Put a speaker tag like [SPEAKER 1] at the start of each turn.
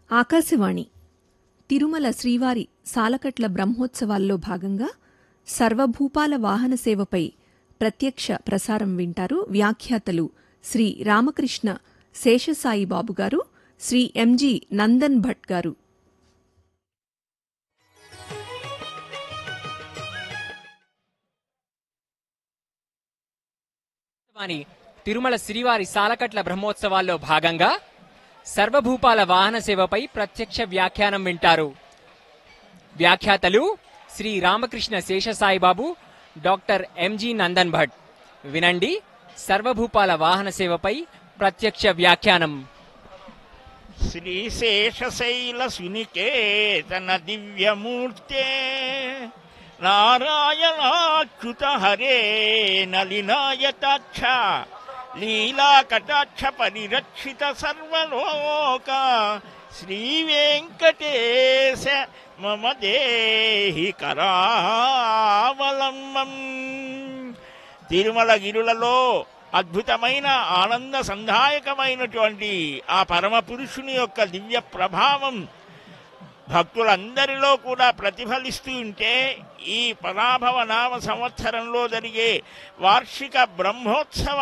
[SPEAKER 1] ఆకాశవాణి తిరుమల శ్రీవారి సాలకట్ల బ్రహ్మోత్సవాల్లో భాగంగా సర్వభూపాల వాహన సేవపై ప్రత్యక్ష ప్రసారం వింటారు వ్యాఖ్యాతలు శ్రీ రామకృష్ణ శేషసాయి బాబు గారు శ్రీ ఎంజి నందన్ భట్ గారు
[SPEAKER 2] వాణి తిరుమల శ్రీవారి సాలకట్ల బ్రహ్మోత్సవాల్లో భాగంగా సర్వభూపాల వాహన సేవపై ప్రత్యక్ష వ్యాఖ్యానం వింటారు వ్యాఖ్యాతలు శ్రీ రామకృష్ణ శేషసాయిబాబు డాక్టర్ ఎంజి నందన్ భట్ వినండి సర్వభూపాల వాహన సేవపై ప్రత్యక్ష వ్యాఖ్యానం
[SPEAKER 3] శ్రీశేషశైల సునికేతన దివ్యమూర్తే నారాయణాచ్యుత హరే నలినాయతాక్ష లీలాకటాక్ష పరిరక్షిత సర్వలోక శ్రీ వెంకటేశ మమ దేహి కరావలంబం తిరుమల గిరులలో అద్భుతమైన ఆనంద సంధాయకమైనటువంటి ఆ పరమ పురుషుని యొక్క దివ్య ప్రభావం భక్తులందరిలో కూడా ప్రతిఫలిస్తూ ఉంటే ఈ పరాభవ నామ సంవత్సరంలో జరిగే వార్షిక బ్రహ్మోత్సవ